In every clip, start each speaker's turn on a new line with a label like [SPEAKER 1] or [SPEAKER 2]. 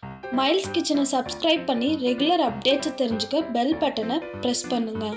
[SPEAKER 1] miles கிச்சனை subscribe பண்ணி regular அப்டேட்ஸை தெரிஞ்சுக்க பெல் பட்டனை ப்ரெஸ் பண்ணுங்கள்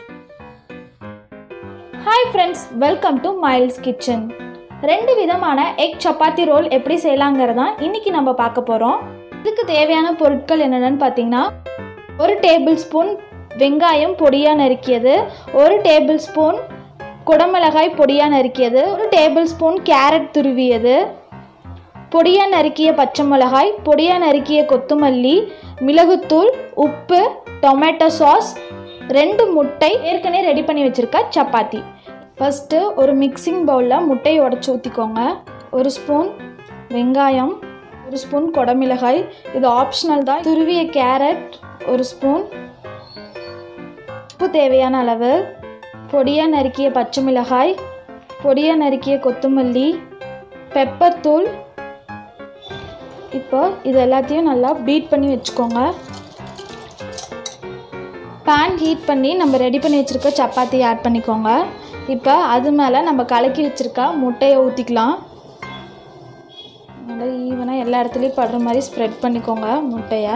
[SPEAKER 2] hi friends welcome to Miles kitchen ரெண்டு விதமான எக் சப்பாத்தி ரோல் எப்படி செய்யலாங்கிறதான் இன்னைக்கு நம்ம பார்க்க போகிறோம் இதுக்கு தேவையான பொருட்கள் என்னென்னு பார்த்தீங்கன்னா ஒரு டேபிள் ஸ்பூன் வெங்காயம் பொடியாக நறுக்கியது ஒரு டேபிள் ஸ்பூன் குடமிளகாய் பொடியாக நறுக்கியது ஒரு டேபிள் ஸ்பூன் கேரட் துருவியது பொடியாக நறுக்கிய பச்சை மிளகாய் பொடியாக நறுக்கிய கொத்தமல்லி மிளகுத்தூள் உப்பு டொமேட்டோ சாஸ் ரெண்டு முட்டை ஏற்கனவே ரெடி பண்ணி வச்சுருக்க சப்பாத்தி ஃபஸ்ட்டு ஒரு மிக்சிங் பவுலில் முட்டையை உடச்சி ஊற்றிக்கோங்க ஒரு ஸ்பூன் வெங்காயம் ஒரு ஸ்பூன் குடமிளகாய் இது ஆப்ஷனல் தான் துருவிய கேரட் ஒரு ஸ்பூன் உப்பு தேவையான அளவு பொடியாக நறுக்கிய பச்சை மிளகாய் பொடியாக நறுக்கிய கொத்தமல்லி பெப்பர் தூள் இப்போ இது எல்லாத்தையும் நல்லா பீட் பண்ணி வச்சுக்கோங்க பேன் ஹீட் பண்ணி நம்ம ரெடி பண்ணி வச்சுருக்க சப்பாத்தி ஆட் பண்ணிக்கோங்க இப்போ அது மேலே நம்ம கலக்கி வச்சுருக்க முட்டையை ஊற்றிக்கலாம் நல்லா ஈவனாக எல்லா இடத்துலையும் படுற மாதிரி ஸ்ப்ரெட் பண்ணிக்கோங்க முட்டையை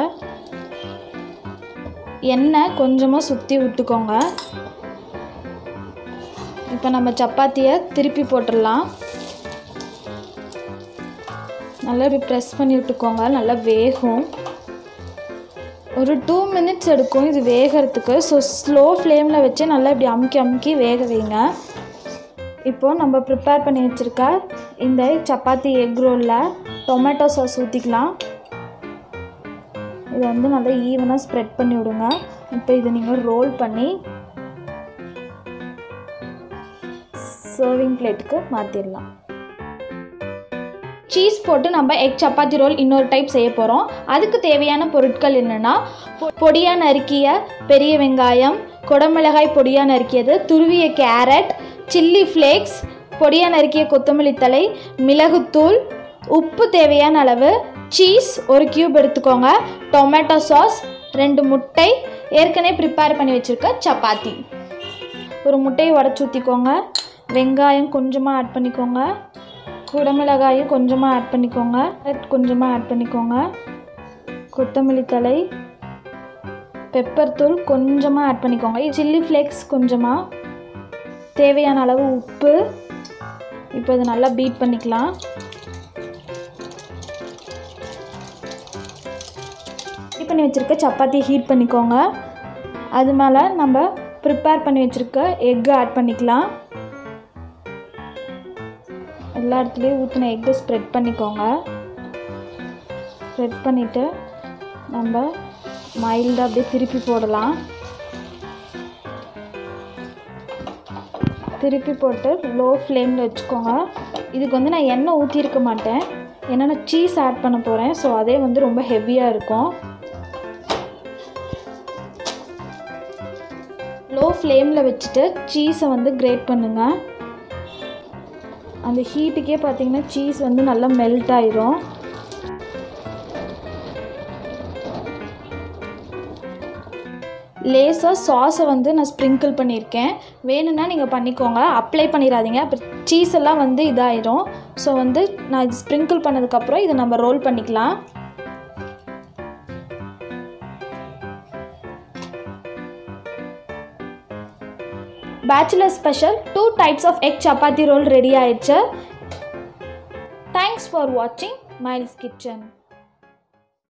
[SPEAKER 2] எண்ணெய் கொஞ்சமாக சுற்றி விட்டுக்கோங்க இப்போ நம்ம சப்பாத்தியை திருப்பி போட்டுடலாம் நல்லா இப்படி ப்ரெஸ் பண்ணி விட்டுக்கோங்க நல்லா வேகும் ஒரு டூ மினிட்ஸ் எடுக்கும் இது வேகிறதுக்கு ஸோ ஸ்லோ ஃப்ளேமில் வச்சு நல்லா இப்படி அமுக்கி அமுக்கி வேக வைங்க இப்போது நம்ம ப்ரிப்பேர் பண்ணி வச்சுருக்க இந்த சப்பாத்தி எக் ரோலில் டொமேட்டோ சாஸ் ஊற்றிக்கலாம் இதை வந்து நல்லா ஈவனாக ஸ்ப்ரெட் பண்ணி விடுங்க இப்போ இதை நீங்கள் ரோல் பண்ணி சர்விங் பிளேட்டுக்கு மாற்றிடலாம் சீஸ் போட்டு நம்ம எக் சப்பாத்தி ரோல் இன்னொரு டைப் செய்ய போகிறோம் அதுக்கு தேவையான பொருட்கள் என்னென்னா பொடியாக நறுக்கிய பெரிய வெங்காயம் குடமிளகாய் பொடியாக நறுக்கியது துருவிய கேரட் சில்லி ஃப்ளேக்ஸ் பொடியாக நறுக்கிய கொத்தமல்லி தழை மிளகுத்தூள் உப்பு தேவையான அளவு சீஸ் ஒரு கியூப் எடுத்துக்கோங்க டொமேட்டோ சாஸ் ரெண்டு முட்டை ஏற்கனவே ப்ரிப்பேர் பண்ணி வச்சுருக்க சப்பாத்தி ஒரு முட்டையை உடச்சி ஊற்றிக்கோங்க வெங்காயம் கொஞ்சமாக ஆட் பண்ணிக்கோங்க குடமிளகாயும் கொஞ்சமாக ஆட் பண்ணிக்கோங்க கேரட் கொஞ்சமாக ஆட் பண்ணிக்கோங்க கொத்தமல்லி தழை பெப்பர் தூள் கொஞ்சமாக ஆட் பண்ணிக்கோங்க சில்லி ஃப்ளேக்ஸ் கொஞ்சமாக தேவையான அளவு உப்பு இப்போ இதை நல்லா பீட் பண்ணிக்கலாம் பீட் பண்ணி வச்சுருக்க சப்பாத்தி ஹீட் பண்ணிக்கோங்க அது மேலே நம்ம ப்ரிப்பேர் பண்ணி வச்சுருக்க எக்கு ஆட் பண்ணிக்கலாம் எல்லா இடத்துலையும் ஊற்றின எக்கை ஸ்ப்ரெட் பண்ணிக்கோங்க ஸ்ப்ரெட் பண்ணிவிட்டு நம்ம மைல்டாக அப்படியே திருப்பி போடலாம் திருப்பி போட்டு லோ ஃப்ளேமில் வச்சுக்கோங்க இதுக்கு வந்து நான் எண்ணெய் ஊற்றிருக்க மாட்டேன் ஏன்னா நான் சீஸ் ஆட் பண்ண போகிறேன் ஸோ அதே வந்து ரொம்ப ஹெவியாக இருக்கும் லோ ஃப்ளேமில் வச்சுட்டு சீஸை வந்து கிரேட் பண்ணுங்கள் அந்த ஹீட்டுக்கே பார்த்தீங்கன்னா சீஸ் வந்து நல்லா மெல்ட் ஆயிரும் லேசாக சாஸை வந்து நான் ஸ்ப்ரிங்கிள் பண்ணியிருக்கேன் வேணும்னா நீங்கள் பண்ணிக்கோங்க அப்ளை பண்ணிடாதீங்க அப்புறம் சீஸ் எல்லாம் வந்து இதாயிரும் ஸோ வந்து நான் இது ஸ்ப்ரிங்கிள் பண்ணதுக்கப்புறம் இதை நம்ம ரோல் பண்ணிக்கலாம் bachelor special two types of egg chapati roll ready ஆயிடுச்சு தேங்க்ஸ் ஃபார் வாட்சிங் மைல்ஸ் கிச்சன்